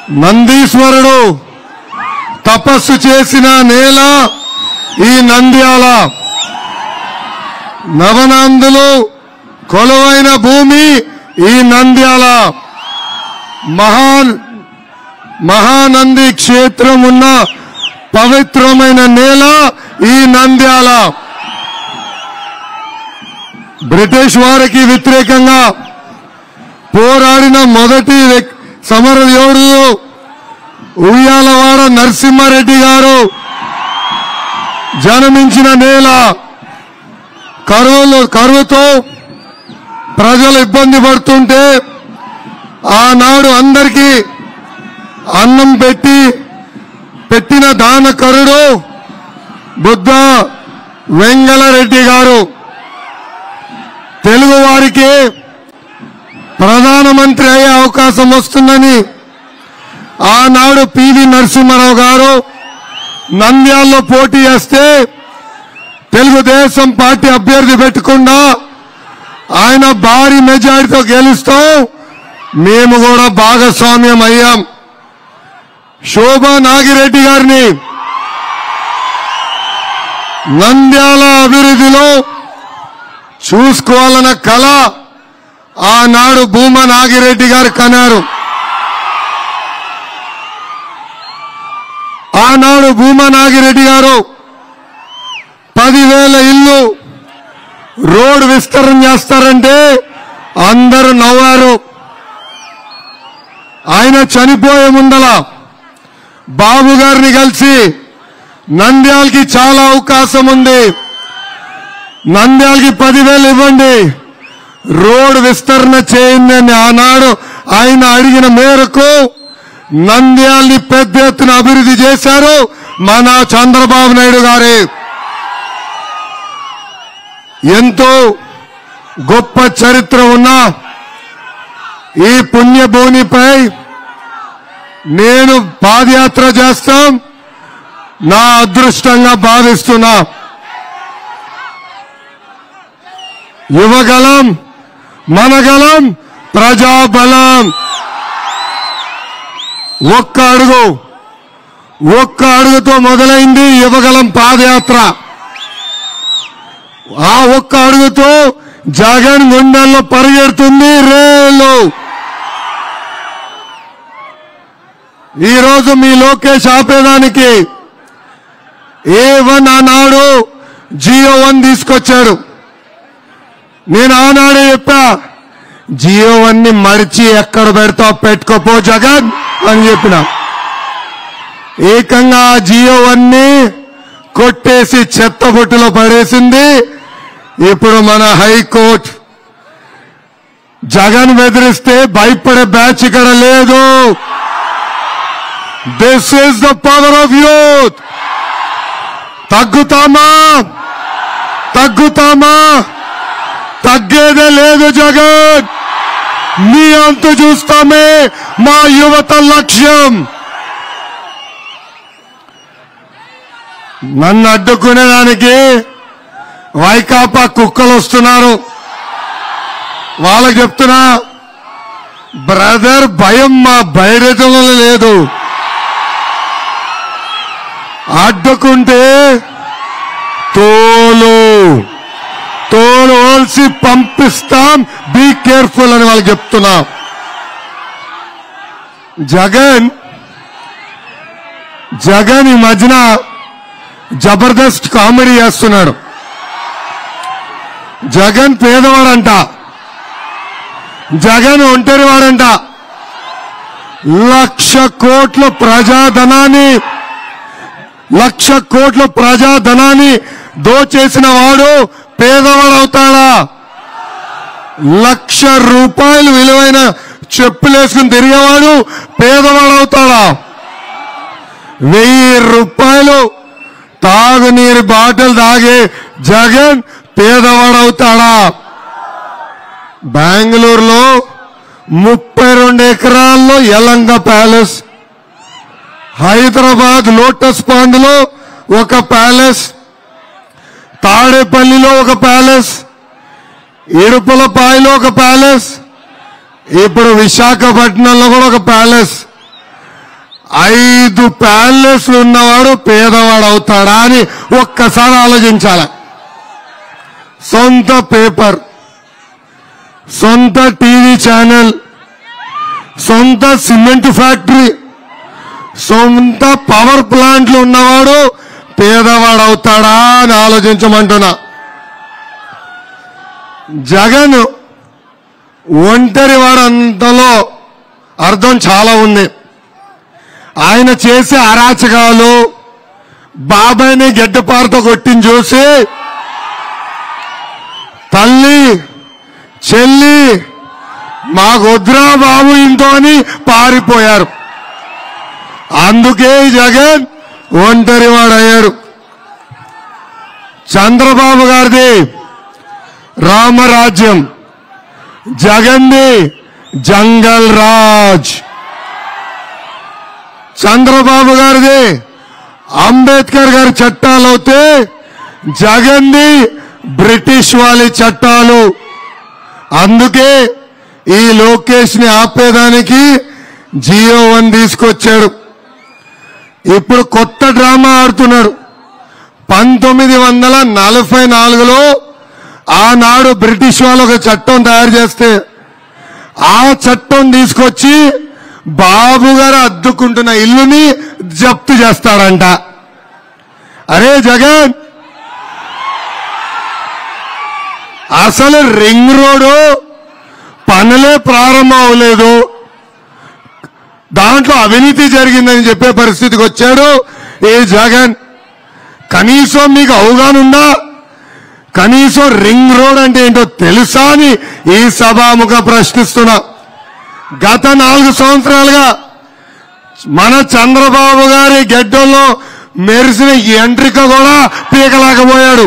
నందీశ్వరుడు తపస్సు చేసిన నేల ఈ నంద్యాల నవనందులు కొలువైన భూమి ఈ నంద్యాల మహా మహానంది క్షేత్రం ఉన్న పవిత్రమైన నేల ఈ నంద్యాల బ్రిటిష్ వారికి వ్యతిరేకంగా పోరాడిన మొదటి వ్యక్- సమర యోధుడు ఉయ్యాలవాడ నరసింహారెడ్డి గారు జన్మించిన నేల కరువులు కరువుతో ప్రజలు ఇబ్బంది పడుతుంటే ఆనాడు అందరికీ అన్నం పెట్టి పెట్టిన దానకరుడు బుద్ధ వెంగళరెడ్డి గారు తెలుగు వారికి ప్రధానమంత్రి అయ్యే అవకాశం వస్తుందని ఆనాడు పివి నరసింహారావు గారు నంద్యాల్లో పోటీ చేస్తే తెలుగుదేశం పార్టీ అభ్యర్థి పెట్టకుండా ఆయన భారీ మెజారిటీతో గెలుస్తాం మేము కూడా భాగస్వామ్యం అయ్యాం శోభా నాగిరెడ్డి గారిని నంద్యాల అభివృద్ధిలో చూసుకోవాలన్న కళ ఆనాడు భూమా నాగిరెడ్డి గారు కన్నారు ఆనాడు భూమా నాగిరెడ్డి గారు పదివేల ఇల్లు రోడ్డు విస్తరణ చేస్తారంటే అందరూ నవ్వారు ఆయన చనిపోయే ముందల బాబు గారిని కలిసి నంద్యాలకి చాలా అవకాశం ఉంది నంద్యాలకి పదివేలు ఇవ్వండి రోడ్ విస్తరణ చేయండి అని ఆనాడు ఆయన అడిగిన మేరకు నంద్యాలని పెద్ద ఎత్తున అభివృద్ధి చేశారు మన చంద్రబాబు నాయుడు గారే ఎంతో గొప్ప చరిత్ర ఉన్న ఈ పుణ్యభూమిపై నేను పాదయాత్ర చేస్తాం నా అదృష్టంగా భావిస్తున్నా యువగలం మనగలం ప్రజాబలం ఒక్క అడుగు ఒక్క అడుగుతో మొదలైంది యువగలం పాదయాత్ర ఆ ఒక్క అడుగుతో జగన్ గుండెల్లో పరిగెడుతుంది రేలు ఈ రోజు మీ లోకేష్ ఆపేదానికి ఏ వన్ ఆనాడు జియో వన్ తీసుకొచ్చాడు నేను ఆనాడే చెప్పా జియో వన్ ని మరిచి ఎక్కడ పెడతావు పెట్టుకోపో జగన్ అని చెప్పిన ఏకంగా ఆ జియో వన్ ని కొట్టేసి చెత్త బొట్టులో పడేసింది ఇప్పుడు మన హైకోర్టు జగన్ బెదిరిస్తే భయపడే బ్యాచ్ ఇక్కడ లేదు this is the power of youth తగ్గుతామా తగ్గుతామా తగ్గేదే లేదు జగన్ మీ అంతు చూస్తామే మా యువత లక్ష్యం నన్ను అడ్డుకునేదానికి వైకాపా కుక్కలు వస్తున్నారు వాళ్ళకి చెప్తున్నా బ్రదర్ భయం మా బయటలో లేదు అడ్డుకుంటే తోలు తోలు ఓల్సి పంపిస్తాం బీ కేర్ఫుల్ అని వాళ్ళకి చెప్తున్నా జగన్ జగన్ ఈ మధ్యన జబర్దస్త్ కామెడీ చేస్తున్నాడు జగన్ పేదవాడంట జగన్ ఒంటరివాడంట లక్ష కోట్ల ప్రజాధనాన్ని లక్ష కోట్ల ప్రజాధనాన్ని దోచేసిన వాడు పేదవాడవుతాడా లక్ష రూపాయలు విలువైన చెప్పులేసుకుని తిరిగేవాడు పేదవాడవుతాడా వెయ్యి రూపాయలు తాగునీరు బాటిల్ తాగే జగన్ పేదవాడవుతాడా బెంగళూరులో ముప్పై రెండు ఎకరాల్లో Yelahanka palace Hyderabad lotus pond లో ఒక ప్యాలెస్ తాడేపల్లిలో ఒక ప్యాలెస్ ఇడుపులపాయలో ఒక ప్యాలెస్ ఇప్పుడు విశాఖపట్నంలో కూడా ఒక ప్యాలెస్ ఐదు ప్యాలెస్లు ఉన్నవాడు పేదవాడు అవుతాడా అని ఒక్కసారి ఆలోచించాల సొంత పేపర్ సొంత టీవీ ఛానల్ సొంత సిమెంట్ ఫ్యాక్టరీ సొంత పవర్ ప్లాంట్లు ఉన్నవాడు పేదవాడు అవుతాడా అని ఆలోచించమంటున్నా జగన్ ఒంటరి వాడంతలో అర్థం చాలా ఉంది ఆయన చేసే అరాచకాలు బాబాయ్ని గడ్డపారతో కొట్టిన చూసి తల్లి చెల్లి మాకొద్దురా బాబు ఇంతో అని పారిపోయారు అందుకే జగన్ ఒంటరివాడయ్యాడు చంద్రబాబు గారిది రామరాజ్యం జగన్ది జంగల్ రాజ్ చంద్రబాబు గారిది అంబేద్కర్ గారి చట్టాలు అవుతే జగన్ది బ్రిటిష్ వాళ్ళ చట్టాలు అందుకే ఈ లోకేష్ ని ఆపేదానికి జియో వన్ తీసుకొచ్చాడు ఇప్పుడు కొత్త డ్రామా ఆడుతున్నాడు పంతొమ్మిది వందల నలభై నాలుగులో ఆనాడు బ్రిటిష్ వాళ్ళు ఒక చట్టం తయారు చేస్తే ఆ చట్టం తీసుకొచ్చి బాబు గారు అద్దుకుంటున్న ఇల్లుని జప్తు చేస్తాడంట అరే జగన్ అసలు రింగ్ రోడ్డు పనులే ప్రారంభం అవ్వలేదు దాంట్లో అవినీతి జరిగిందని చెప్పే పరిస్థితికి వచ్చాడు ఏ జగన్ కనీసం మీకు అవగాహన ఉందా కనీసం రింగ్ రోడ్ అంటే ఏంటో తెలుసా అని ఈ సభాముఖ ప్రశ్నిస్తున్నా గత నాలుగు సంవత్సరాలుగా మన చంద్రబాబు గారి గడ్డంలో మెరిసిన ఎంట్రిక కూడా పీకలేకపోయాడు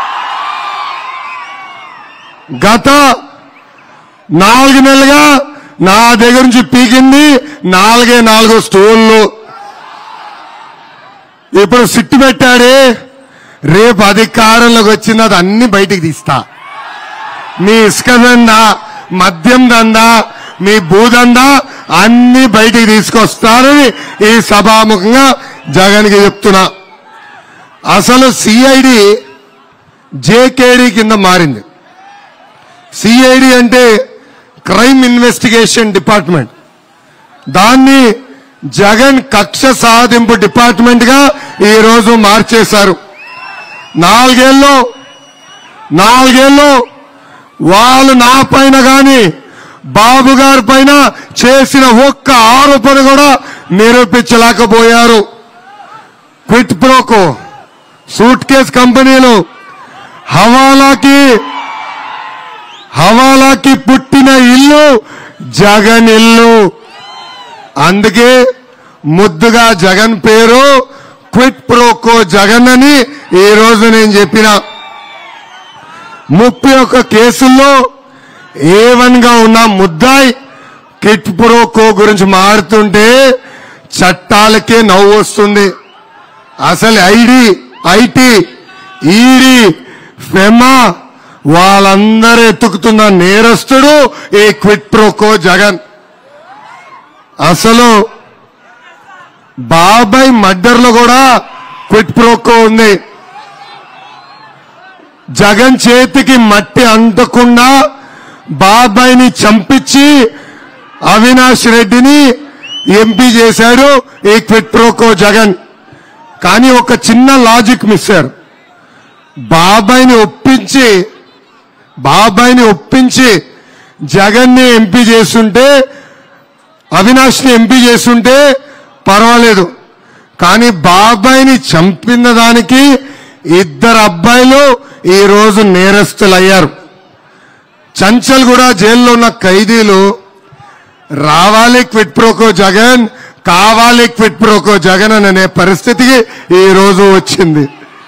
గత నాలుగు నెలలుగా నా దగ్గర నుంచి పీకింది నాలుగే నాలుగు స్టోన్లు ఇప్పుడు సిట్టు పెట్టాడే రేపు అధికారంలోకి వచ్చింది అది అన్ని బయటికి తీస్తా మీ ఇసుక దందా మద్యం దందా మీ భూదందా అన్ని బయటికి తీసుకొస్తారని ఈ సభాముఖంగా జగన్కి చెప్తున్నా అసలు సిఐడి జేకేడి కింద మారింది సిఐడి అంటే క్రైమ్ ఇన్వెస్టిగేషన్ డిపార్ట్మెంట్ దాన్ని జగన్ కక్ష సాధింపు డిపార్ట్మెంట్ గా ఈ రోజు మార్చేశారు నాలుగేళ్ళు నాలుగేళ్ళు వాళ్ళు నా పైన గాని బాబు గారి పైన చేసిన ఒక్క ఆరోపణ కూడా నిరూపించలేకపోయారు క్విట్ ప్రోకో సూట్ కేస్ కంపెనీలు హవాలాకి హవాలాకి పుట్టిన ఇల్లు జగన్ ఇల్లు అందుకే ముద్దుగా జగన్ పేరు క్విట్ ప్రోకో జగన్ అని ఈ రోజు నేను చెప్పిన ముప్పై ఒక్క కేసుల్లో ఏ వన్ గా ఉన్న ముద్దాయి కిట్ ప్రోకో గురించి మారుతుంటే చట్టాలకే నవ్వు వస్తుంది అసలు ఐడి ఐటీ ఈడీ ఫెమా వాళ్ళందరూ ఎత్తుకుతున్న నేరస్తుడు ఈ క్విట్ ప్రోకో జగన్ అసలు బాబాయ్ మర్డర్లో కూడా క్విట్ ప్రోకో ఉంది జగన్ చేతికి మట్టి అంటకుండా బాబాయ్ని చంపించి అవినాష్ రెడ్డిని ఎంపీ చేశాడు ఈ క్విట్ ప్రోకో జగన్ కానీ ఒక చిన్న లాజిక్ మిస్సారు బాబాయ్ని ఒప్పించి బాబాయ్ని ఒప్పించి జగన్ని ఎంపీ చేస్తుంటే అవినాష్ని ఎంపీ చేస్తుంటే పర్వాలేదు కానీ బాబాయ్ని చంపిన దానికి ఇద్దరు అబ్బాయిలు ఈ రోజు నేరస్తులయ్యారు చంచల్ కూడా జైల్లో ఉన్న ఖైదీలు రావాలి క్విట్ ప్రోకో జగన్ కావాలి క్విట్ ప్రోకో జగన్ అనే పరిస్థితికి ఈ రోజు వచ్చింది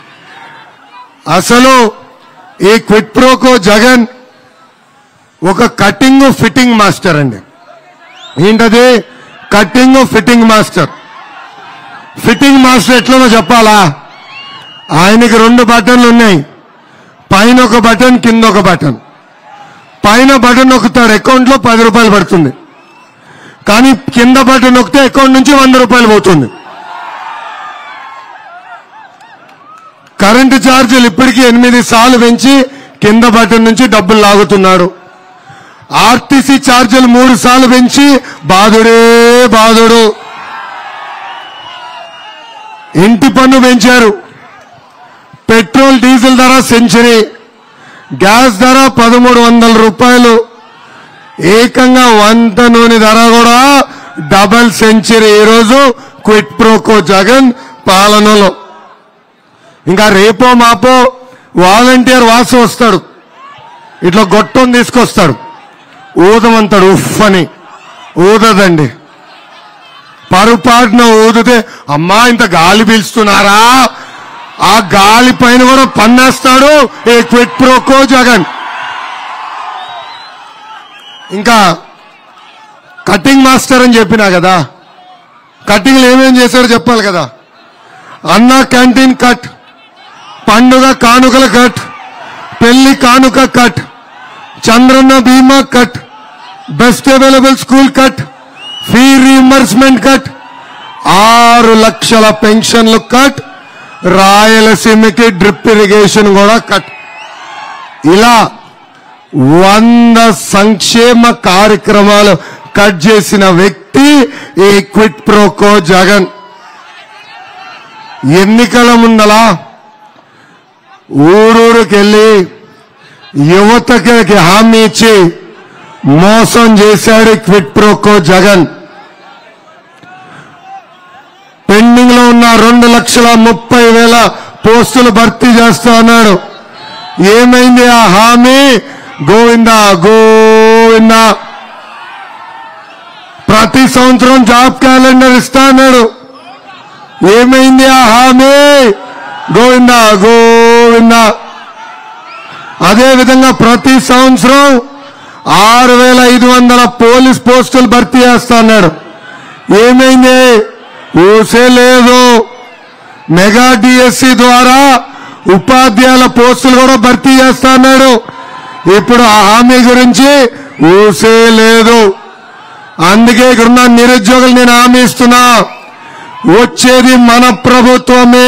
అసలు ఈ క్విట్ ప్రోకో జగన్ ఒక కటింగ్ ఫిట్టింగ్ మాస్టర్ అండి ఏంటది cutting fitting master fitting master ఎట్లనో చెప్పాలా ఆయనకి రెండు బటన్లు ఉన్నాయి పైన ఒక బటన్ కింద ఒక బటన్ పైన బటన్ నొక్కుతాడు అకౌంట్లో పది రూపాయలు పడుతుంది కానీ కింద బటన్ నొక్కితే అకౌంట్ నుంచి వంద రూపాయలు పోతుంది కరెంటు ఛార్జీలు ఇప్పటికీ ఎనిమిది సార్లు పెంచి కింద బటన్ నుంచి డబ్బులు లాగుతున్నాడు ఆర్టీసీ ఛార్జీలు మూడు సార్లు పెంచి బాధుడే బాధుడు ఇంటి పన్ను పెంచారు పెట్రోల్ డీజిల్ ధర సెంచరీ గ్యాస్ ధర పదమూడు వందల రూపాయలు ఏకంగా వంట నూనె ధర కూడా డబల్ సెంచరీ ఈరోజు క్విట్ ప్రోకో జగన్ పాలనలో ఇంకా రేపో మాపో వాలంటీర్ వాసు వస్తాడు ఇట్లా గొట్టం తీసుకొస్తాడు ఊదమంతాడు ఉఫ్ అని ఊదదండి పరుపాటున ఊదితే అమ్మా ఇంత గాలి పీల్చుతున్నారా ఆ గాలి పైన కూడా పన్నేస్తాడు ఏ క్విట్ ప్రోకో జగన్ ఇంకా కటింగ్ మాస్టర్ అని చెప్పినా కదా కటింగ్లు ఏమేం చేశాడో చెప్పాలి కదా అన్న క్యాంటీన్ కట్ పండుగ కానుకల కట్ పెళ్లి కానుక కట్ చంద్రన్న బీమా cut best available school cut fee reimbursement cut ఆరు లక్షల పెన్షన్లు కట్ రాయలసీమకి డ్రిప్ ఇరిగేషన్ కూడా కట్ ఇలా వంద సంక్షేమ కార్యక్రమాలు కట్ చేసిన వ్యక్తి ఈ క్విట్ ప్రోకో జగన్ ఎన్నికల ముందలా ఊరూరుకి వెళ్ళి యువతకి హామీ ఇచ్చి మోసం చేశాడు ఈ క్విట్ ప్రోకో జగన్ పెండింగ్ లో ఉన్న రెండు లక్షల ముప్పై వేల పోస్టులు భర్తీ చేస్తా అన్నాడు ఏమైంది ఆ హామీ గోవిందా గోవిందా ప్రతి సంవత్సరం జాబ్ క్యాలెండర్ ఇస్తా అన్నాడు ఏమైంది ఆ హామీ గోవిందా గోవిందా అదే విధంగా ప్రతి సంవత్సరం ఆరు వేల ఐదు వందల పోలీస్ పోస్టులు భర్తీ చేస్తా అన్నాడు ఏమైంది ఊసే లేదు మెగా డిఎస్సి ద్వారా ఉపాధ్యాయుల పోస్టులు కూడా భర్తీ చేస్తా అన్నాడు ఇప్పుడు ఆ హామీ గురించి ఊసే లేదు అందుకే ఇక్కడున్న నిరుద్యోగులు నేను హామీ ఇస్తున్నా వచ్చేది మన ప్రభుత్వమే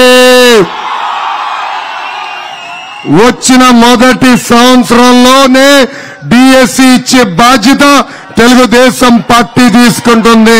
వచ్చిన మొదటి సంవత్సరంలోనే డిఎస్సి ఇచ్చే బాధ్యత తెలుగుదేశం పార్టీ తీసుకుంటుంది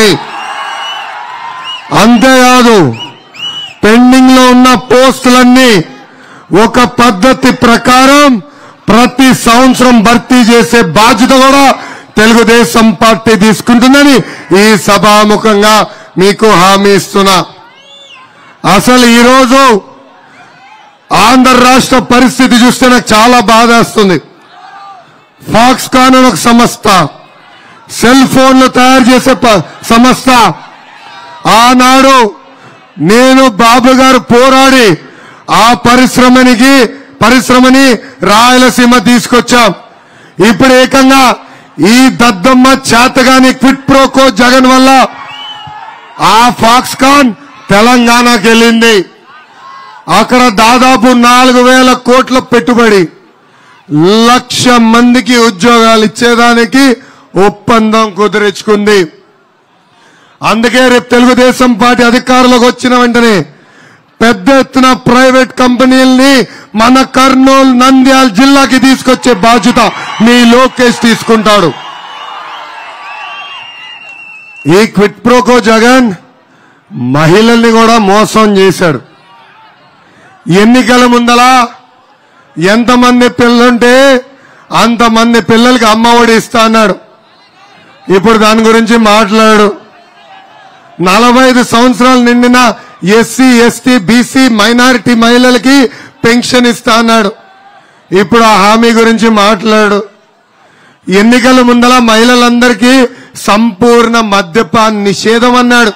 అంతేకాదు పెండింగ్ లో ఉన్న పోస్టులన్నీ ఒక పద్ధతి ప్రకారం ప్రతి సంవత్సరం భర్తీ చేసే బాధ్యత కూడా తెలుగుదేశం పార్టీ తీసుకుంటుందని ఈ సభాముఖంగా మీకు హామీ ఇస్తున్నా అసలు ఈరోజు ఆంధ్ర రాష్ట్ర పరిస్థితి చూస్తే నాకు చాలా బాధేస్తుంది ఫాక్స్కాన్ అని ఒక సంస్థ సెల్ ఫోన్లు తయారు చేసే ప- సంస్థ ఆనాడు నేను బాబు గారు పోరాడి ఆ పరిశ్రమనికి పరిశ్రమని రాయలసీమ తీసుకొచ్చాం ఇప్పుడు ఏకంగా ఈ దద్దమ్మ చేతగాని క్విట్ ప్రోకో జగన్ వల్ల ఆ ఫాక్స్కాన్ తెలంగాణకి వెళ్ళింది అక్కడ దాదాపు నాలుగు వేల కోట్ల పెట్టుబడి లక్ష మందికి ఉద్యోగాలు ఇచ్చేదానికి ఒప్పందం కుదిరించుకుంది అందుకే రేపు తెలుగుదేశం పార్టీ అధికారంలోకి వచ్చిన వెంటనే పెద్ద ఎత్తున ప్రైవేట్ కంపెనీల్ని మన కర్నూలు నంద్యాల జిల్లాకి తీసుకొచ్చే బాధ్యత మీ లోకేష్ తీసుకుంటాడు ఈ క్విట్ ప్రోకో జగన్ మహిళల్ని కూడా మోసం చేశాడు ఎన్నికల ముందలా ఎంతమంది పిల్లలుంటే అంతమంది పిల్లలకి అమ్మఒడి ఇస్తా అన్నాడు ఇప్పుడు దాని గురించి మాట్లాడు నలభై ఐదు సంవత్సరాలు నిండిన ఎస్సీ ఎస్టీ బీసీ మైనారిటీ మహిళలకి పెన్షన్ ఇస్తా అన్నాడు ఇప్పుడు ఆ హామీ గురించి మాట్లాడు ఎన్నికల ముందల మహిళలందరికీ సంపూర్ణ మద్యపాన్ నిషేధం అన్నాడు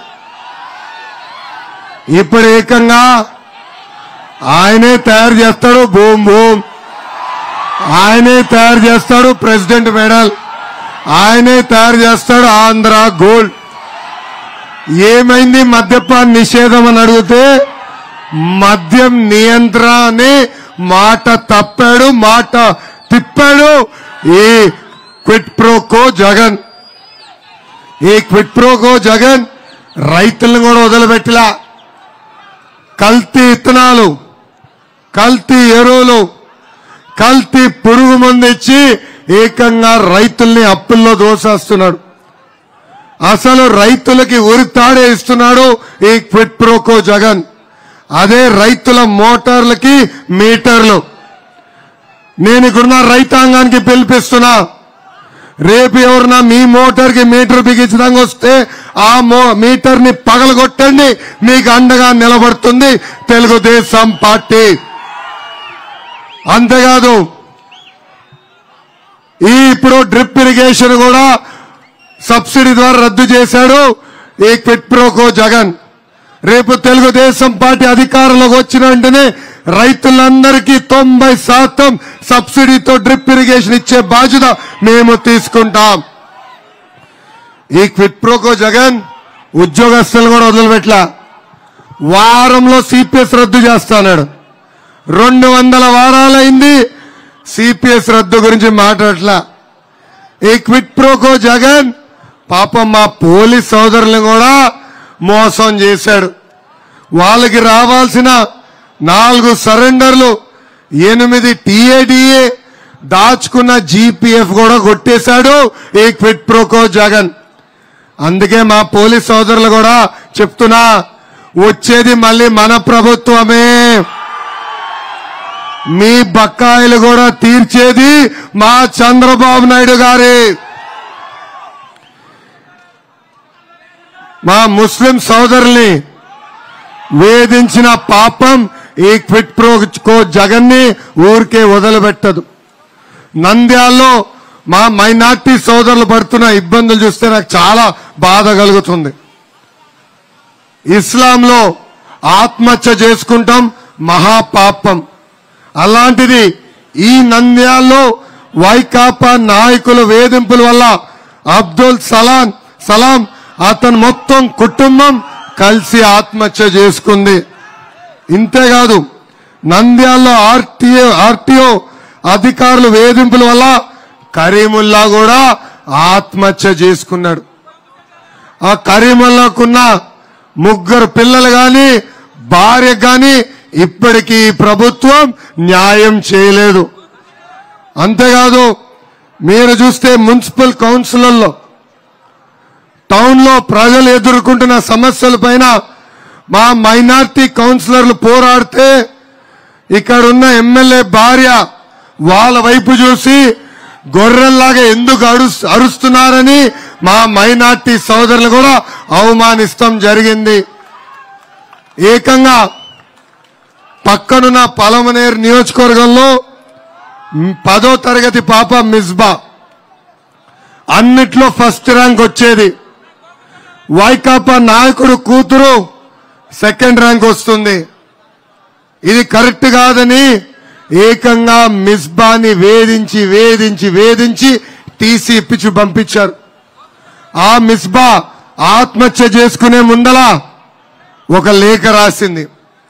ఇప్పుడు ఏకంగా ఆయనే తయారు చేస్తాడు భూమ్ భూమ్ ఆయనే తయారు చేస్తాడు ప్రెసిడెంట్ మెడల్ ఆయనే తయారు చేస్తాడు ఆంధ్ర గోల్డ్ ఏమైంది మద్యపాన్ నిషేధం అని అడిగితే మద్యం నియంత్రణ అని మాట తప్పాడు మాట తిప్పాడు ఈ క్విట్ ప్రోకో జగన్ ఈ క్విట్ ప్రోకో జగన్ రైతులను కూడా వదిలిపెట్టలా కల్తీ ఇత్తనాలు కల్తీ ఎరువులు కల్తీ పురుగు మందు ఇచ్చి ఏకంగా రైతుల్ని అప్పుల్లో దోసేస్తున్నాడు అసలు రైతులకి ఉరితాడే ఇస్తున్నాడు ఈ క్విట్ ప్రోకో జగన్ అదే రైతుల మోటార్లకి మీటర్లు నేను ఇక్కడున్న రైతాంగానికి పిలిపిస్తున్నా రేపు ఎవరన్నా మీ మోటార్ కి మీటర్ బిగించడానికి వస్తే ఆ మో మీటర్ ని పగలగొట్టండి మీకు అండగా నిలబడుతుంది తెలుగుదేశం పార్టీ అంతేకాదు ఈ ఇప్పుడు డ్రిప్ ఇరిగేషన్ కూడా సబ్సిడీ ద్వారా రద్దు చేశాడు ఈ క్విట్ ప్రోకో జగన్ రేపు తెలుగుదేశం పార్టీ అధికారంలోకి వచ్చిన వెంటనే రైతులందరికీ తొంభై శాతం సబ్సిడీతో డ్రిప్ ఇరిగేషన్ ఇచ్చే బాధ్యత మేము తీసుకుంటాం ఈ క్విట్ ప్రోకో జగన్ ఉద్యోగస్తులు కూడా వదిలిపెట్లా వారంలో సిపిఎస్ రద్దు చేస్తాడు రెండు వందల వారాలైంది సిపిఎస్ రద్దు గురించి మాట్లాడట్లా ఈ క్విట్ ప్రోకో జగన్ పాపం మా పోలీస్ సోదరులను కూడా మోసం చేశాడు వాళ్ళకి రావాల్సిన నాలుగు సరెండర్లు ఎనిమిది టీఏడిఏ దాచుకున్న జీపీఎఫ్ కూడా కొట్టేశాడు ఈ క్విట్ ప్రోకో జగన్ అందుకే మా పోలీస్ సోదరులు కూడా చెప్తున్నా వచ్చేది మళ్ళీ మన ప్రభుత్వమే మీ బకాయిలు కూడా తీర్చేది మా చంద్రబాబు నాయుడు గారి మా ముస్లిం సోదరుల్ని వేధించిన పాపం ఈ క్విట్ ప్రో కో జగన్ని ఊరికే వదిలిపెట్టదు నంద్యాల్లో మా మైనార్టీ సోదరులు పడుతున్న ఇబ్బందులు చూస్తే నాకు చాలా బాధ కలుగుతుంది ఇస్లాంలో ఆత్మహత్య చేసుకుంటాం మహాపాపం అలాంటిది ఈ నంద్యాల్లో వైకాపా నాయకుల వేధింపుల వల్ల అబ్దుల్ సలాం సలాం అతను మొత్తం కుటుంబం కలిసి ఆత్మహత్య చేసుకుంది ఇంతేకాదు నంద్యాలలో ఆర్టీఓ ఆర్టీఓ అధికారులు వేధింపుల వల్ల కరీముల్లా కూడా ఆత్మహత్య చేసుకున్నాడు ఆ కరీముల్లాకున్న ముగ్గురు పిల్లలు గాని భార్య గాని ఇప్పటికీ ఈ ప్రభుత్వం న్యాయం చేయలేదు అంతేకాదు మీరు చూస్తే మున్సిపల్ కౌన్సిలర్లో టౌన్ లో ప్రజలు ఎదుర్కొంటున్న సమస్యల పైన మా మైనార్టీ కౌన్సిలర్లు పోరాడితే ఇక్కడ ఉన్న ఎమ్మెల్యే భార్య వాళ్ళ వైపు చూసి గొర్రెల్లాగా ఎందుకు అరు అరుస్తున్నారని మా మైనార్టీ సోదరులు కూడా అవమానిస్తాం జరిగింది ఏకంగా పక్కనున్న పలమనేరు నియోజకవర్గంలో మ్, పదో తరగతి పాప మిస్బా అన్నిట్లో ఫస్ట్ ర్యాంక్ వచ్చేది వైకాపా నాయకుడు కూతురు సెకండ్ ర్యాంక్ వస్తుంది ఇది కరెక్ట్ కాదని ఏకంగా మిస్బాని వేధించి వేధించి వేధించి టీసీ ఇప్పించి పంపించారు ఆ మిస్బా ఆత్మహత్య చేసుకునే ముందల ఒక లేఖ రాసింది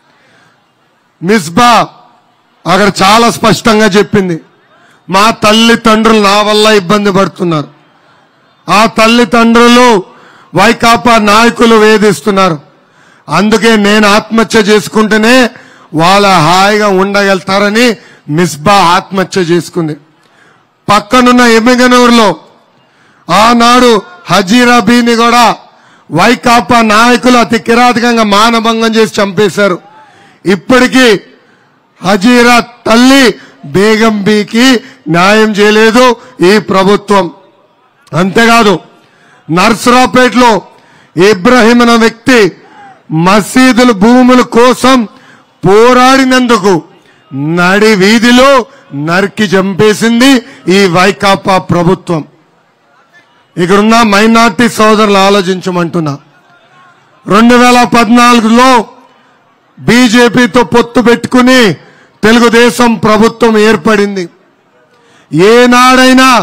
మిస్బా అక్కడ చాలా స్పష్టంగా చెప్పింది మా తల్లిదండ్రులు నా వల్ల ఇబ్బంది పడుతున్నారు ఆ తల్లిదండ్రులు వైకాపా నాయకులు వేధిస్తున్నారు అందుకే నేను ఆత్మహత్య చేసుకుంటేనే వాళ్ళ హాయిగా ఉండగలుగుతారని మిస్బా ఆత్మహత్య చేసుకుంది పక్కనున్న ఎమ్మిగనూరులో ఆనాడు హజీరాబీని కూడా వైకాపా నాయకులు అతి కిరాతకంగా మానభంగం చేసి చంపేశారు ఇప్పటికీ హజీరా తల్లి బేగం బీకి న్యాయం చేయలేదు ఈ ప్రభుత్వం అంతేకాదు నర్సరావుపేటలో ఇబ్రహీం అనే వ్యక్తి మసీదుల భూముల కోసం పోరాడినందుకు నడి వీధిలో నరికి చంపేసింది ఈ వైకాపా ప్రభుత్వం ఇక్కడున్న మైనార్టీ సోదరులు ఆలోచించమంటున్నా రెండు వేల పద్నాలుగులో బీజేపీతో పొత్తు పెట్టుకుని తెలుగుదేశం ప్రభుత్వం ఏర్పడింది ఏనాడైనా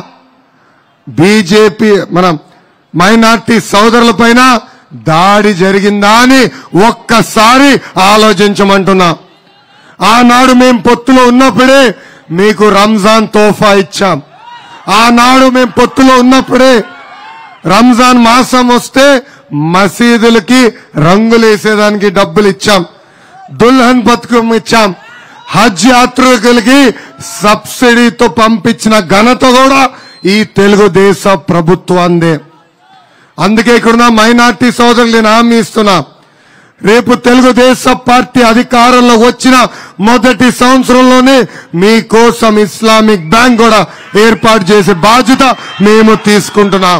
బీజేపీ మన మైనార్టీ సోదరుల పైన దాడి జరిగిందా అని ఒక్కసారి ఆలోచించమంటున్నా ఆనాడు మేము పొత్తులో ఉన్నప్పుడే మీకు రంజాన్ తోఫా ఇచ్చాం ఆనాడు మేము పొత్తులో ఉన్నప్పుడే రంజాన్ మాసం వస్తే మసీదులకి రంగులు వేసేదానికి డబ్బులు ఇచ్చాం దుల్హన్ పథకం ఇచ్చాం హజ్ యాత్రికులకి సబ్సిడీతో పంపించిన ఘనత కూడా ఈ తెలుగుదేశ ప్రభుత్వాందే అందుకే ఇక్కడున్న మైనార్టీ సోదరులు నేను హామీ ఇస్తున్నా రేపు తెలుగుదేశ పార్టీ అధికారంలో వచ్చిన మొదటి సంవత్సరంలోనే మీకోసం ఇస్లామిక్ బ్యాంక్ కూడా ఏర్పాటు చేసే బాధ్యత మేము తీసుకుంటున్నాం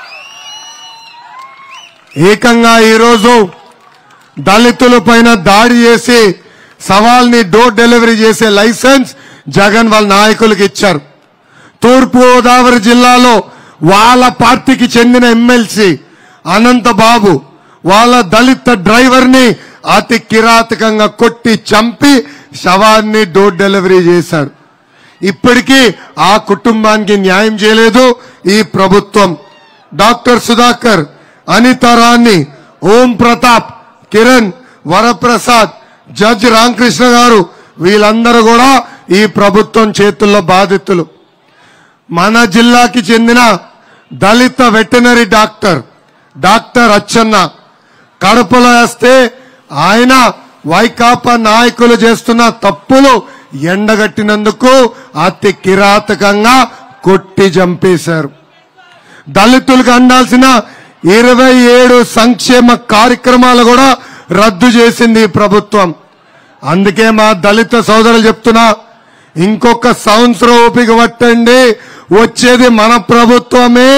ఏకంగా ఈరోజు దళితుల పైన దాడి చేసి సవాల్ని డోర్ డెలివరీ చేసే లైసెన్స్ జగన్ వాళ్ళ నాయకులకు ఇచ్చారు తూర్పు గోదావరి జిల్లాలో వాళ్ళ పార్టీకి చెందిన ఎమ్మెల్సీ అనంతబాబు వాళ్ళ దళిత డ్రైవర్ ని అతి కిరాతకంగా కొట్టి చంపి శవాన్ని డోర్ డెలివరీ చేశారు ఇప్పటికీ ఆ కుటుంబానికి న్యాయం చేయలేదు ఈ ప్రభుత్వం డాక్టర్ సుధాకర్ అనితారాన్ని ఓం ప్రతాప్ కిరణ్ వరప్రసాద్ జడ్జ్ రామకృష్ణ గారు వీళ్ళందరూ కూడా ఈ ప్రభుత్వం చేతుల్లో బాధితులు మన జిల్లాకి చెందిన దళిత వెటనరీ డాక్టర్ డాక్టర్ అచ్చన్న కడపలో వేస్తే ఆయన వైకాపా నాయకులు చేస్తున్న తప్పులు ఎండగట్టినందుకు అతి కిరాతకంగా కొట్టి చంపేశారు దళితులకు అందాల్సిన ఇరవై ఏడు సంక్షేమ కార్యక్రమాలు కూడా రద్దు చేసింది ఈ ప్రభుత్వం అందుకే మా దళిత సోదరులు చెప్తున్నా ఇంకొక సంవత్సరం ఓపిక పట్టండి వచ్చేది మన ప్రభుత్వమే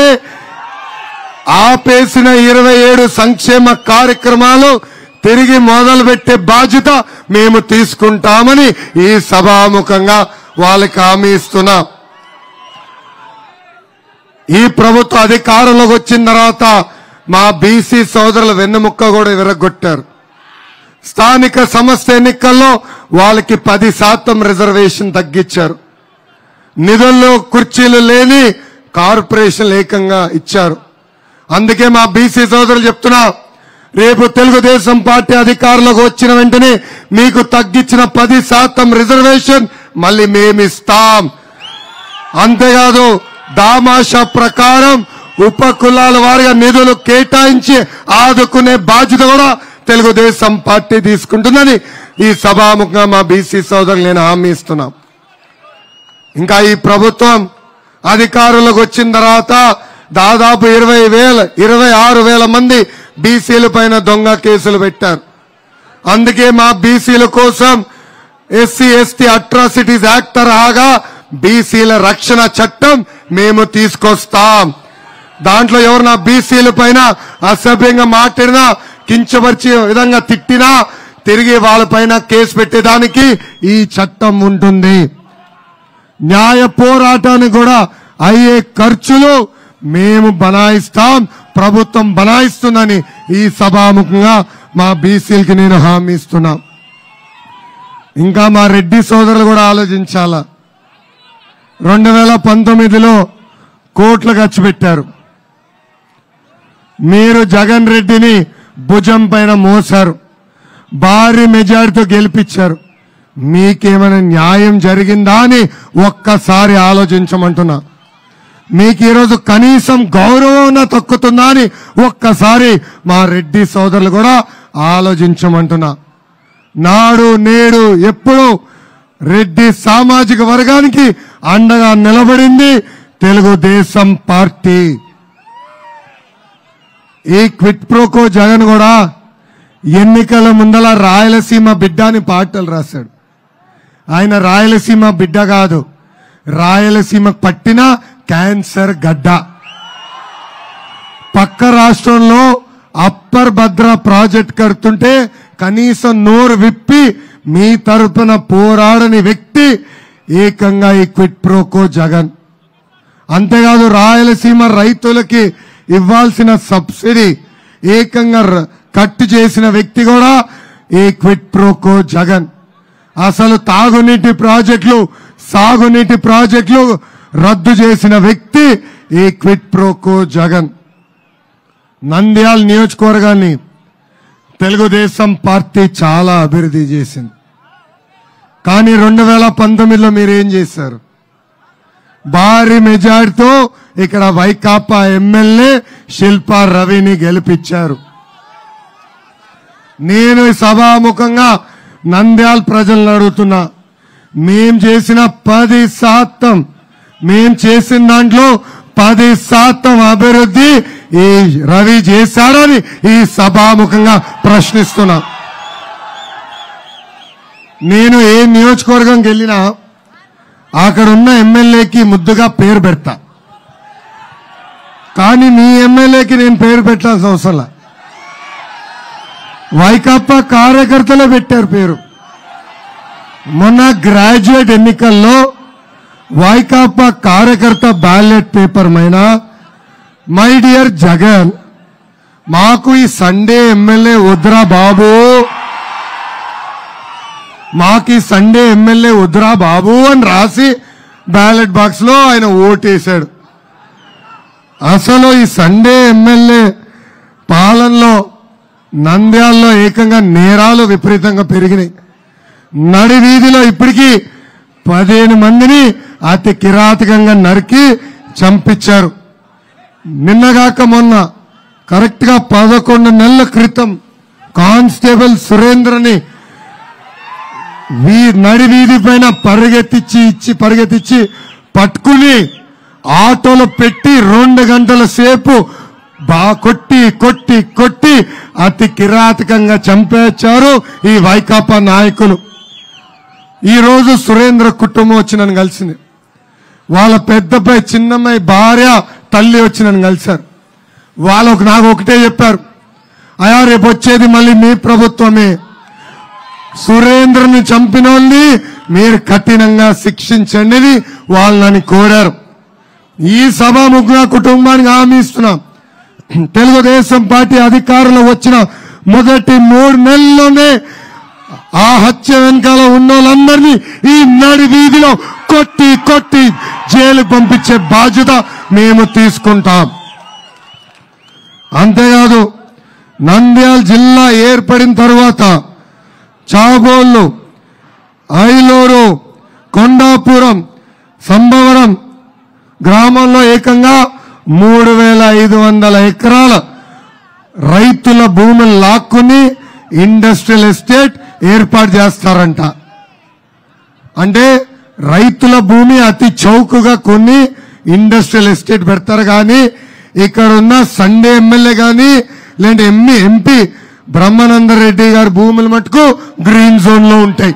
ఆపేసిన ఇరవై ఏడు సంక్షేమ కార్యక్రమాలు తిరిగి మొదలు పెట్టే బాధ్యత మేము తీసుకుంటామని ఈ సభాముఖంగా వాళ్ళకి హామీ ఇస్తున్నాం ఈ ప్రభుత్వ అధికారంలోకి వచ్చిన తర్వాత మా బీసీ సోదరుల వెన్నెముక్క కూడా విరగొట్టారు స్థానిక సంస్థ ఎన్నికల్లో వాళ్ళకి పది శాతం రిజర్వేషన్ తగ్గించారు నిధుల్లో కుర్చీలు లేని కార్పొరేషన్ ఏకంగా ఇచ్చారు అందుకే మా బీసీ సోదరులు చెప్తున్నా రేపు తెలుగుదేశం పార్టీ అధికారంలోకి వచ్చిన వెంటనే మీకు తగ్గించిన పది శాతం రిజర్వేషన్ మళ్ళీ మేమిస్తాం అంతేకాదు దామాష ప్రకారం ఉప కులాల వారిగా నిధులు కేటాయించి ఆదుకునే బాధ్యత కూడా తెలుగుదేశం పార్టీ తీసుకుంటుందని ఈ సభాముఖంగా మా బీసీ సోదరులు నేను హామీ ఇస్తున్నాం ఇంకా ఈ ప్రభుత్వం అధికారంలోకి వచ్చిన తర్వాత దాదాపు ఇరవై వేల ఇరవై ఆరు వేల మంది బీసీల పైన దొంగ కేసులు పెట్టారు అందుకే మా బీసీల కోసం ఎస్సీ ఎస్టీ అట్రాసిటీస్ యాక్ట్ తరహాగా బీసీల రక్షణ చట్టం మేము తీసుకొస్తాం దాంట్లో ఎవరు బీసీల పైన అసభ్యంగా మాట్లాడినా కించపరిచే విధంగా తిట్టినా తిరిగి వాళ్ళపైన కేసు పెట్టేదానికి ఈ చట్టం ఉంటుంది న్యాయ పోరాటానికి కూడా అయ్యే ఖర్చులు మేము బనాయిస్తాం ప్రభుత్వం బనాయిస్తుందని ఈ సభాముఖంగా మా బీసీలకి నేను హామీ ఇస్తున్నా ఇంకా మా రెడ్డి సోదరులు కూడా ఆలోచించాలా రెండు వేల పంతొమ్మిదిలో కోట్లు ఖర్చు పెట్టారు మీరు జగన్ రెడ్డిని భుజం పైన మోసారు భారీ మెజారిటీతో గెలిపించారు మీకేమైనా న్యాయం జరిగిందా అని ఒక్కసారి ఆలోచించమంటున్నా మీకు ఈరోజు కనీసం గౌరవం తక్కుతుందా అని ఒక్కసారి మా రెడ్డి సోదరులు కూడా ఆలోచించమంటున్నా నాడు నేడు ఎప్పుడు రెడ్డి సామాజిక వర్గానికి అండగా నిలబడింది తెలుగుదేశం పార్టీ ఈ క్విట్ ప్రోకో జగన్ కూడా ఎన్నికల ముందల రాయలసీమ బిడ్డ అని పాటలు రాశాడు ఆయన రాయలసీమ బిడ్డ కాదు రాయలసీమ పట్టిన క్యాన్సర్ గడ్డ పక్క రాష్ట్రంలో అప్పర్ భద్ర ప్రాజెక్ట్ కడుతుంటే కనీసం నోరు విప్పి మీ తరపున పోరాడని వ్యక్తి ఏకంగా ఈ క్విట్ ప్రోకో జగన్ అంతేకాదు రాయలసీమ రైతులకి ఇవ్వాల్సిన సబ్సిడీ ఏకంగా ర- కట్ చేసిన వ్యక్తి కూడా ఈ క్విట్ ప్రోకో జగన్ అసలు తాగునీటి ప్రాజెక్టులు సాగునీటి ప్రాజెక్టులు రద్దు చేసిన వ్యక్తి ఈ క్విట్ ప్రోకో జగన్ నంద్యాల నియోజకవర్గాన్ని తెలుగుదేశం పార్టీ చాలా అభివృద్ధి చేసింది కానీ రెండు వేల పంతొమ్మిదిలో మీరు ఏం చేశారు భారీ మెజార్టీతో ఇక్కడ వైకాపా ఎమ్మెల్యే శిల్పా రవిని గెలిపించారు నేను ఈ సభాముఖంగా నంద్యాల ప్రజలను అడుగుతున్నా మేం చేసిన పది శాతం మేం చేసిన దాంట్లో పది శాతం అభివృద్ధి ఈ రవి చేశాడని ఈ సభాముఖంగా ప్రశ్నిస్తున్నా నేను ఏ నియోజకవర్గంకి వెళ్ళినా అక్కడ ఉన్న ఎమ్మెల్యేకి ముద్దుగా పేరు పెడతా కానీ నీ ఎమ్మెల్యేకి నేను పేరు పెట్టాల్సిన అవసరం లే. వైకాపా కార్యకర్తలే పెట్టారు పేరు మొన్న గ్రాడ్యుయేట్ ఎన్నికల్లో వైకాపా కార్యకర్త బ్యాలెట్ పేపర్ పైన మై డియర్ జగన్ మాకు ఈ సండే ఎమ్మెల్యే వద్దురా బాబు మాకు ఈ సండే ఎమ్మెల్యే వద్దురా బాబు అని రాసి బ్యాలెట్ బాక్స్ లో ఆయన ఓటేశాడు అసలు ఈ సండే ఎమ్మెల్యే పాలనలో నంద్యాలలో ఏకంగా నేరాలు విపరీతంగా పెరిగినాయి నడి వీధిలో ఇప్పటికీ పదిహేను మందిని అతి కిరాతకంగా నరికి చంపించారు నిన్నగాక మొన్న కరెక్ట్ గా పదకొండు నెలల క్రితం కానిస్టేబుల్ సురేంద్రని వీ నడి వీధి పైన పరిగెత్తిచ్చి ఇచ్చి పరిగెత్తిచ్చి పట్టుకుని ఆటోలో పెట్టి రెండు గంటల సేపు బా కొట్టి కొట్టి కొట్టి అతి కిరాతకంగా చంపేచ్చారు ఈ వైకాపా నాయకులు ఈ రోజు సురేంద్ర కుటుంబం వచ్చి నన్ను కలిసింది వాళ్ళ పెద్దపై చిన్నమ్మాయి భార్య తల్లి వచ్చి నన్ను కలిశారు వాళ్ళకు నాకు ఒకటే చెప్పారు అయా రేపు వచ్చేది మళ్ళీ మీ ప్రభుత్వమే సురేంద్రని చంపిన వాళ్ళని మీరు కఠినంగా శిక్షించండి అని వాళ్ళని కోరారు ఈ సభాముఖంగా కుటుంబానికి హామీ ఇస్తున్నాం తెలుగుదేశం పార్టీ అధికారంలో వచ్చిన మొదటి మూడు నెలల్లోనే ఆ హత్య వెనకాల ఉన్న వాళ్ళందరినీ ఈ నడి వీధిలో కొట్టి కొట్టి జైలు పంపించే బాధ్యత మేము తీసుకుంటాం అంతేకాదు నంద్యాల జిల్లా ఏర్పడిన తర్వాత చాబోళ్ళు ఐలూరు కొండాపురం సంభవరం గ్రామంలో ఏకంగా మూడు వేల ఐదు వందల ఎకరాల రైతుల భూములు లాక్కుని ఇండస్ట్రియల్ ఎస్టేట్ ఏర్పాటు చేస్తారంట అంటే రైతుల భూమి అతి చౌకగా కొన్ని ఇండస్ట్రియల్ ఎస్టేట్ పెడతారు కానీ ఇక్కడ ఉన్న సండే ఎమ్మెల్యే కానీ లేదంటే ఎంపీ ఎంపీ బ్రహ్మానంద రెడ్డి గారి భూములు మటుకు గ్రీన్ జోన్ లో ఉంటాయి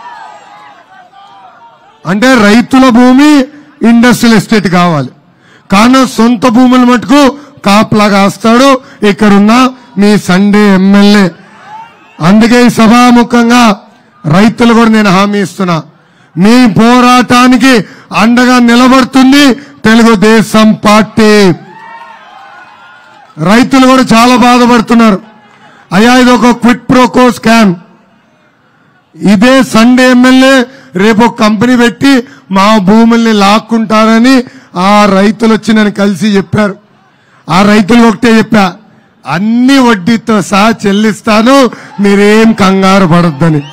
అంటే రైతుల భూమి ఇండస్ట్రియల్ ఎస్టేట్ కావాలి కానీ సొంత భూములు మటుకు కాపలా కాస్తాడు ఇక్కడున్న మీ సండే ఎమ్మెల్యే అందుకే ఈ సభాముఖంగా రైతులు కూడా నేను హామీ ఇస్తున్నా మీ పోరాటానికి అండగా నిలబడుతుంది తెలుగుదేశం పార్టీ రైతులు కూడా చాలా బాధపడుతున్నారు అయ్యా ఇది ఒక క్విట్ ప్రోకో స్కామ్ ఇదే సండే ఎమ్మెల్యే రేపు ఒక కంపెనీ పెట్టి మా భూముల్ని లాక్కుంటారని ఆ రైతులు వచ్చి నన్ను కలిసి చెప్పారు ఆ రైతులు ఒకటే చెప్పా అన్ని వడ్డీతో సహా చెల్లిస్తాను మీరేం కంగారు పడొద్దని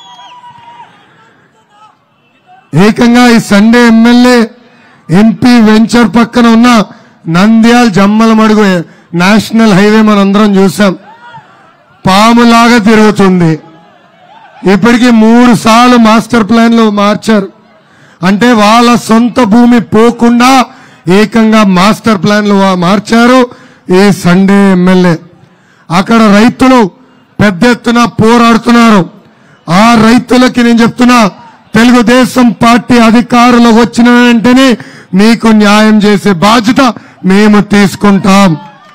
ఏకంగా ఈ సండే ఎమ్మెల్యే ఎంపీ వెంచర్ పక్కన ఉన్న నంద్యాల్ జమ్మల మడుగు నేషనల్ హైవే మనందరం చూసాం పాములాగా తిరుగుతుంది ఇప్పటికి మూడు సార్లు మాస్టర్ ప్లాన్లు మార్చారు అంటే వాళ్ళ సొంత భూమి పోకుండా ఏకంగా మాస్టర్ ప్లాన్లు వా- మార్చారు ఈ సండే ఎమ్మెల్యే అక్కడ రైతులు పెద్ద ఎత్తున పోరాడుతున్నారు ఆ రైతులకి నేను చెప్తున్నా తెలుగుదేశం పార్టీ అధికారులకు వచ్చిన వెంటనే మీకు న్యాయం చేసే బాధ్యత మేము తీసుకుంటాం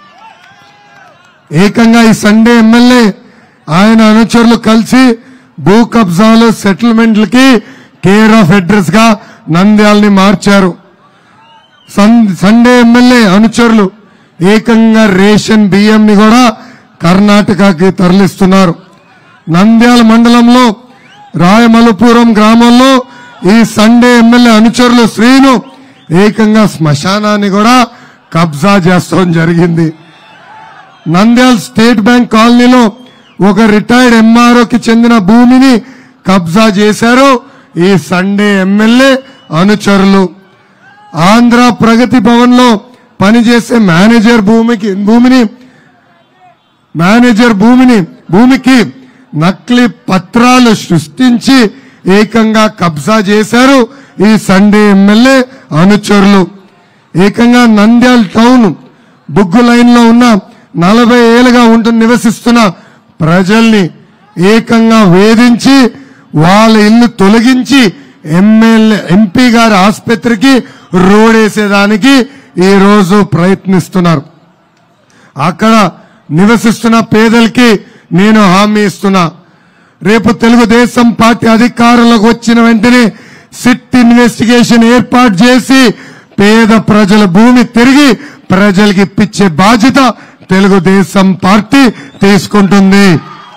ఏకంగా ఈ సండే ఎమ్మెల్యే ఆయన అనుచరులు కలిసి భూ కబ్జాలు సెటిల్మెంట్లకి కేర్ ఆఫ్ అడ్రస్ గా నంద్యాలని మార్చారు సన్- సండే ఎమ్మెల్యే అనుచరులు ఏకంగా రేషన్ బియ్యం ని కూడా కర్ణాటకకి తరలిస్తున్నారు నంద్యాల మండలంలో రాయమలపురం గ్రామంలో ఈ సండే ఎమ్మెల్యే అనుచరులు శ్రీను ఏకంగా శ్మశానాన్ని కూడా కబ్జా చేస్తాం జరిగింది నంద్యాల్ స్టేట్ బ్యాంక్ కాలనీలో ఒక రిటైర్డ్ ఎంఆర్ఓకి చెందిన భూమిని కబ్జా చేశారు ఈ సండే ఎమ్మెల్యే అనుచరులు ఆంధ్ర ప్రగతి భవన్ లో పనిచేసే మేనేజర్ భూమికి భూమిని మేనేజర్ భూమిని భూమికి నకిలీ పత్రాలు సృష్టించి ఏకంగా కబ్జా చేశారు ఈ సండే ఎమ్మెల్యే అనుచరులు ఏకంగా నంద్యాల టౌన్ బుగ్గు లైన్ లో ఉన్న నలభై ఏళ్ళుగా ఉంటూ నివసిస్తున్న ప్రజల్ని ఏకంగా వేధించి వాళ్ళ ఇల్లు తొలగించి ఎమ్మెల్యే ఎంపీ గారి ఆసుపత్రికి రోడేసేదానికి ఈ రోజు ప్రయత్నిస్తున్నారు అక్కడ నివసిస్తున్న పేదలకి నేను హామీ ఇస్తున్నా రేపు తెలుగుదేశం పార్టీ అధికారంలోకి వచ్చిన వెంటనే సిట్ ఇన్వెస్టిగేషన్ ఏర్పాటు చేసి పేద ప్రజల భూమి తిరిగి ప్రజలకి ఇప్పించే బాధ్యత తెలుగుదేశం పార్టీ తీసుకుంటుంది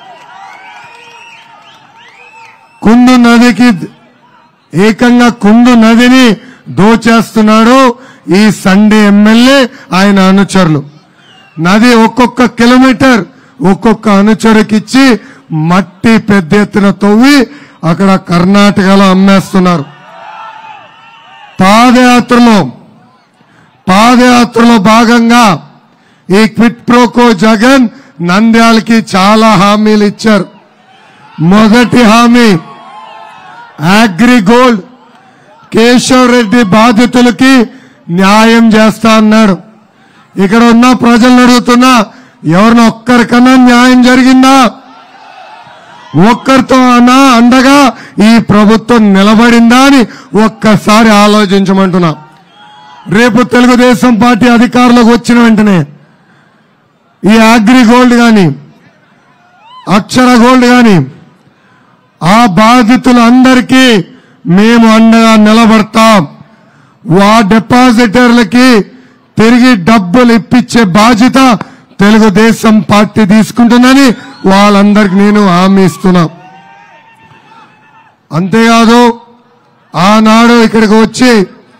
కుందు నదికి ఏకంగా కుందు నదిని దోచేస్తున్నాడు ఈ సండే ఎమ్మెల్యే ఆయన అనుచరులు నది ఒక్కొక్క కిలోమీటర్ ఒక్కొక్క అనుచరుకిచ్చి మట్టి పెద్ద ఎత్తున తవ్వి అక్కడ కర్ణాటకలో అమ్మేస్తున్నారు పాదయాత్రలో పాదయాత్రలో భాగంగా ఈ క్విట్ ప్రోకో జగన్ నంద్యాలకి చాలా హామీలు ఇచ్చారు మొదటి హామీ అగ్రిగోల్డ్ కేశవ్ రెడ్డి బాధితులకి న్యాయం చేస్తా అన్నాడు ఇక్కడ ఉన్న ప్రజలను అడుగుతున్నా ఎవరిని ఒక్కరికన్నా న్యాయం జరిగిందా ఒక్కరితో అన్నా అండగా ఈ ప్రభుత్వం నిలబడిందా అని ఒక్కసారి ఆలోచించమంటున్నా రేపు తెలుగుదేశం పార్టీ అధికారంలోకి వచ్చిన వెంటనే ఈ అగ్రి గోల్డ్ గాని అక్షర గోల్డ్ గాని ఆ బాధితులందరికీ మేము అండగా నిలబడతాం వా డిపాజిటర్లకి తిరిగి డబ్బులు ఇప్పించే బాధ్యత తెలుగుదేశం పార్టీ తీసుకుంటుందని వాళ్ళందరికి నేను హామీ ఇస్తున్నా అంతేకాదు ఆనాడు ఇక్కడికి వచ్చి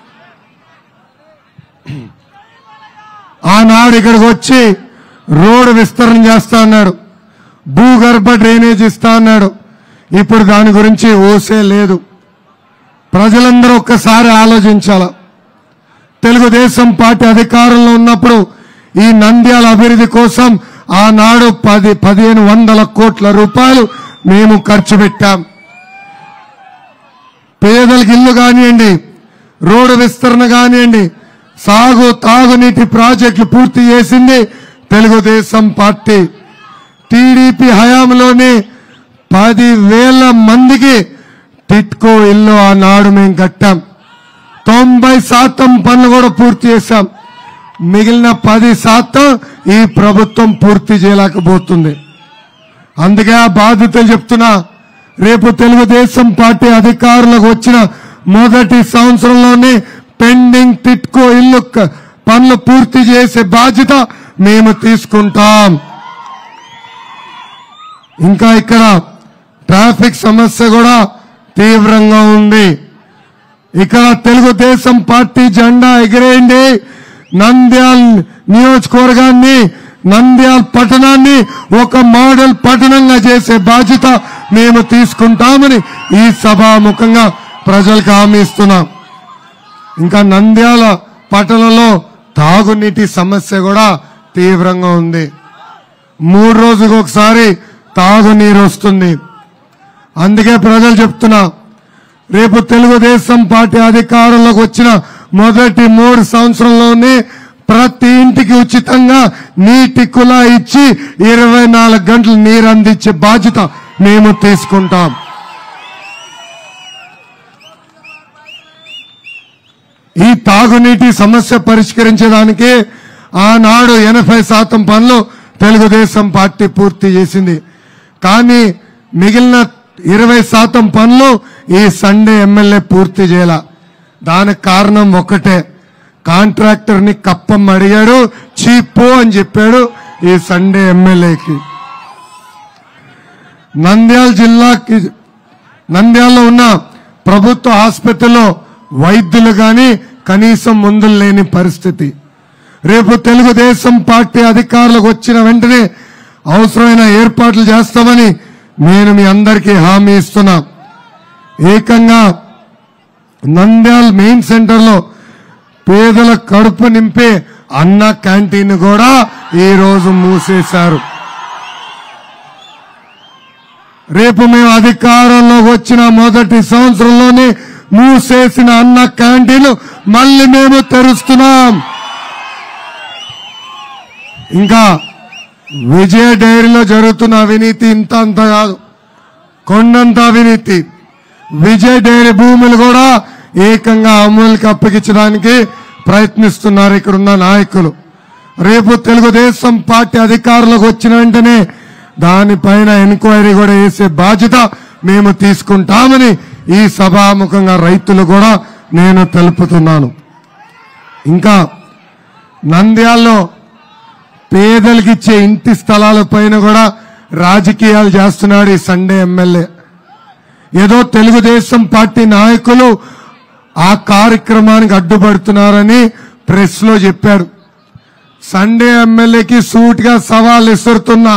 ఆనాడు ఇక్కడికి వచ్చి రోడ్డు విస్తరణ చేస్తా అన్నాడు భూగర్భ డ్రైనేజ్ ఇస్తా అన్నాడు ఇప్పుడు దాని గురించి ఊసే లేదు ప్రజలందరూ ఒక్కసారి ఆలోచించాల తెలుగుదేశం పార్టీ అధికారంలో ఉన్నప్పుడు ఈ నంద్యాల అభివృద్ధి కోసం ఆనాడు పది పదిహేను వందల కోట్ల రూపాయలు మేము ఖర్చు పెట్టాం పేదలకు ఇల్లు కానివ్వండి రోడ్డు విస్తరణ కానివ్వండి సాగు తాగునీటి ప్రాజెక్టులు పూర్తి చేసింది తెలుగుదేశం పార్టీ టీడీపీ హయాంలోనే పది వేల మందికి టిట్కో ఇల్లు ఆనాడు మేము కట్టాం తొంభై శాతం పనులు కూడా పూర్తి చేశాం మిగిలిన పది శాతం ఈ ప్రభుత్వం పూర్తి చేయలేకపోతుంది అందుకే ఆ బాధితులు చెప్తున్నా రేపు తెలుగుదేశం పార్టీ అధికారులకు వచ్చిన మొదటి సంవత్సరంలోనే పెండింగ్ టిట్కో ఇల్లు క- పనులు పూర్తి చేసే బాధ్యత మేము తీసుకుంటాం ఇంకా ఇక్కడ ట్రాఫిక్ సమస్య కూడా తీవ్రంగా ఉంది ఇక్కడ తెలుగుదేశం పార్టీ జెండా ఎగిరేయండి నంద్యాల్ నియోజకవర్గాన్ని నంద్యాల్ పట్టణాన్ని ఒక మోడల్ పట్టణంగా చేసే బాధ్యత మేము తీసుకుంటామని ఈ సభాముఖంగా ప్రజలకు హామీ ఇస్తున్నాం ఇంకా నంద్యాల పట్టణంలో తాగునీటి సమస్య కూడా తీవ్రంగా ఉంది మూడు రోజులకు ఒకసారి తాగునీరు వస్తుంది అందుకే ప్రజలు చెప్తున్నా రేపు తెలుగుదేశం పార్టీ అధికారంలోకి వచ్చిన మొదటి మూడు సంవత్సరంలోనే ప్రతి ఇంటికి ఉచితంగా నీటి కులా ఇచ్చి ఇరవై నాలుగు గంటలు నీరు అందించే బాధ్యత మేము తీసుకుంటాం ఈ తాగునీటి సమస్య పరిష్కరించడానికి ఆనాడు ఎనభై శాతం పనులు తెలుగుదేశం పార్టీ పూర్తి చేసింది కానీ మిగిలిన ఇరవై శాతం పనులు ఈ సండే ఎమ్మెల్యే పూర్తి చేయాల దానికి కారణం ఒకటే కాంట్రాక్టర్ ని కప్పం అడిగాడు చీపు అని చెప్పాడు ఈ సండే ఎమ్మెల్యేకి నంద్యాల జిల్లాకి నంద్యాలలో ఉన్న ప్రభుత్వ ఆసుపత్రిలో వైద్యులు గాని కనీసం మందులు లేని పరిస్థితి రేపు తెలుగుదేశం పార్టీ అధికారులకు వచ్చిన వెంటనే అవసరమైన ఏర్పాట్లు చేస్తామని నేను మీ అందరికీ హామీ ఇస్తున్నా ఏకంగా నంద్యాల్ మెయిన్ సెంటర్లో పేదల కడుపు నింపే అన్న క్యాంటీన్ కూడా ఈ రోజు మూసేశారు రేపు మేము అధికారంలోకి వచ్చిన మొదటి సంవత్సరంలోనే మూసేసిన అన్న క్యాంటీన్ మళ్ళీ మేము తెరుస్తున్నాం ఇంకా విజయ డైరీలో జరుగుతున్న అవినీతి ఇంత అంత కాదు కొండంత అవినీతి విజయ్ డైరీ భూములు కూడా ఏకంగా అమూల్కి అప్పగించడానికి ప్రయత్నిస్తున్నారు ఇక్కడున్న నాయకులు రేపు తెలుగుదేశం పార్టీ అధికారంలోకి వచ్చిన వెంటనే దానిపైన ఎంక్వైరీ కూడా వేసే బాధ్యత మేము తీసుకుంటామని ఈ సభాముఖంగా రైతులు కూడా నేను తెలుపుతున్నాను ఇంకా నంద్యాల్లో పేదలకు ఇచ్చే ఇంటి స్థలాల పైన కూడా రాజకీయాలు చేస్తున్నాడు ఈ సండే ఎమ్మెల్యే ఏదో తెలుగుదేశం పార్టీ నాయకులు ఆ కార్యక్రమానికి అడ్డుపడుతున్నారని ప్రెస్ లో చెప్పారు సండే ఎమ్మెల్యేకి సూటిగా సవాల్ విసురుతున్నా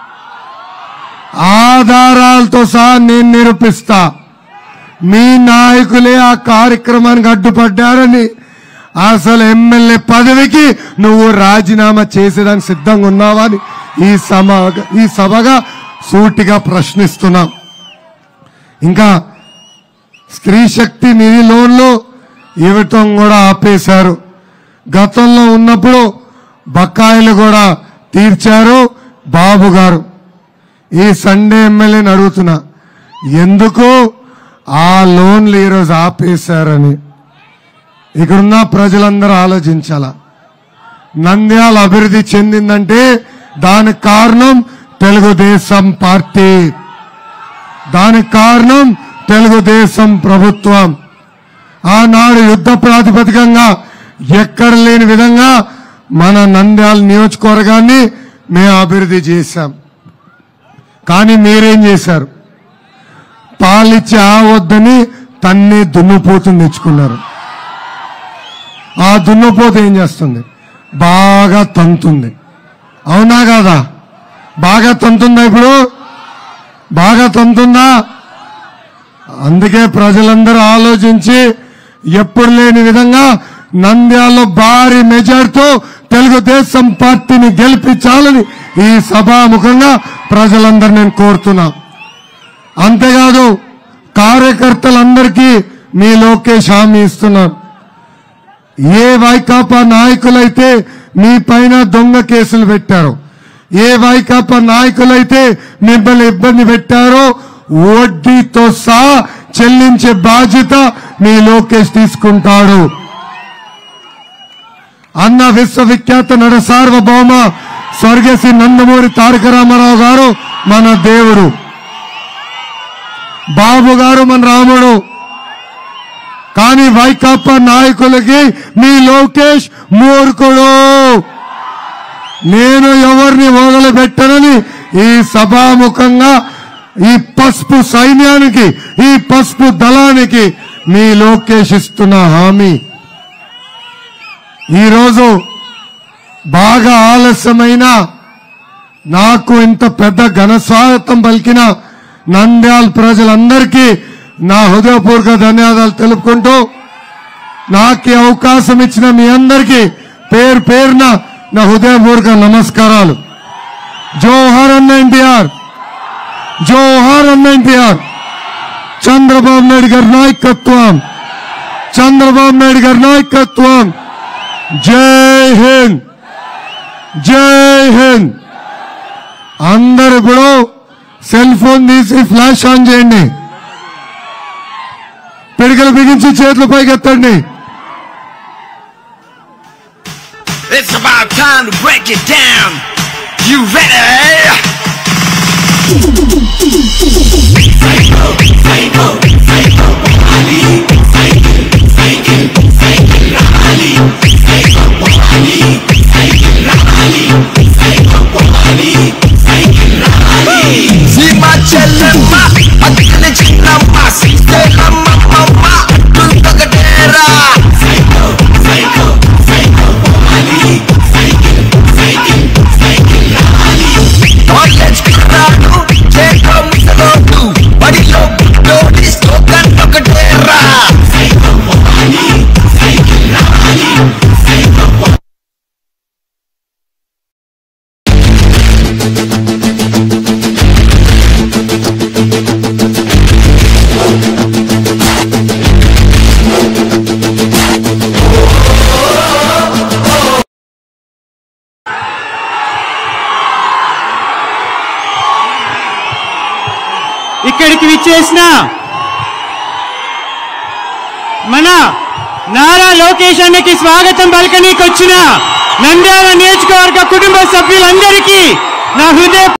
ఆధారాలతో సహా నేను నిరూపిస్తా మీ నాయకులే ఆ కార్యక్రమానికి అడ్డుపడ్డారని అసలు ఎమ్మెల్యే పదవికి నువ్వు రాజీనామా చేసేదానికి సిద్ధంగా ఉన్నావని ఈ సభ ఈ సభగా సూటిగా ప్రశ్నిస్తున్నాం ఇంకా స్త్రీ శక్తి నిధి లోన్లు ఇవ్వటం కూడా ఆపేశారు గతంలో ఉన్నప్పుడు బకాయిలు కూడా తీర్చారు బాబు గారు ఈ సండే ఎమ్మెల్యేని అడుగుతున్నా ఎందుకు ఆ లోన్లు ఈరోజు ఆపేశారని ఇక్కడున్న ప్రజలందరూ ఆలోచించాల నంద్యాల అభివృద్ధి చెందిందంటే దానికి కారణం తెలుగుదేశం పార్టీ దానికి కారణం తెలుగుదేశం ప్రభుత్వం ఆనాడు యుద్ధ ప్రాతిపదికంగా ఎక్కడ లేని విధంగా మన నంద్యాల నియోజకవర్గాన్ని మేము అభివృద్ధి చేశాం కానీ మీరేం చేశారు పాలిచ్చి ఆ వద్దని తన్ని దున్నుపోతుని తెచ్చుకున్నారు ఆ దున్నపోత ఏం చేస్తుంది బాగా తంతుంది అవునా కాదా బాగా తంతుందా ఇప్పుడు బాగా తంతుందా అందుకే ప్రజలందరూ ఆలోచించి ఎప్పుడు లేని విధంగా నంద్యాలలో భారీ మెజార్టీతో తెలుగుదేశం పార్టీని గెలిపించాలని ఈ సభాముఖంగా ప్రజలందరూ నేను కోరుతున్నా అంతేకాదు కార్యకర్తలందరికీ మీ లోకేష్ హామీ ఇస్తున్నారు ఏ వైకాపా నాయకులైతే మీ పైన దొంగ కేసులు పెట్టారో ఏ వైకాపా నాయకులైతే మిమ్మల్ని ఇబ్బంది పెట్టారో వడ్డీతో సహా చెల్లించే బాధ్యత మీ లోకేష్ తీసుకుంటాడు అన్న విశ్వవిఖ్యాత నడ సార్వభౌమ స్వర్గశ్రీ నందమూరి తారక రామారావు గారు మన దేవుడు బాబు గారు మన రాముడు కానీ వైకాపా నాయకులకి మీ లోకేష్ మూర్ఖుడు నేను ఎవరిని మొదలుపెట్టనని ఈ సభాముఖంగా ఈ పసుపు సైన్యానికి ఈ పసుపు దళానికి మీ లోకేష్ ఇస్తున్న హామీ ఈరోజు బాగా ఆలస్యమైన నాకు ఇంత పెద్ద ఘన స్వాగతం పలికిన నంద్యాల ప్రజలందరికీ నా హృదయపూర్వక ధన్యవాదాలు తెలుపుకుంటూ నాకు ఈ అవకాశం ఇచ్చిన మీ అందరికీ పేరు పేరున నా హృదయపూర్వక నమస్కారాలు జోహార్ అన్న ఎన్టీఆర్ జోహార్ అన్న ఎన్టీఆర్ చంద్రబాబు నాయుడు గారి నాయకత్వం చంద్రబాబు నాయుడు గారి నాయకత్వం జై హింద్ జై హింద్ అందరు ఇప్పుడు సెల్ ఫోన్ తీసి ఫ్లాష్ ఆన్ చేయండి పిడికలు బిగించి చేతులు పైకి ఎత్తండి It's about time to break it down. You ready? Seema చెల్లెమ్మ అక్కడి చిన్నమ్మ శ్రీశైలమ్మ అమ్మమ్మ దుర్గడేరా కాలేజ్ కుర్రాడు చేతో ముసలోడు బడిలో బుడ్డోడి స్లోగన్ ఒకటేరా ఇక్కడికి విచ్చేసిన మన నారా లోకేష్ అన్నకి స్వాగతం పలకనీకి వచ్చిన నంద్యాల నియోజకవర్గ కుటుంబ సభ్యులందరికీ నా హృదయ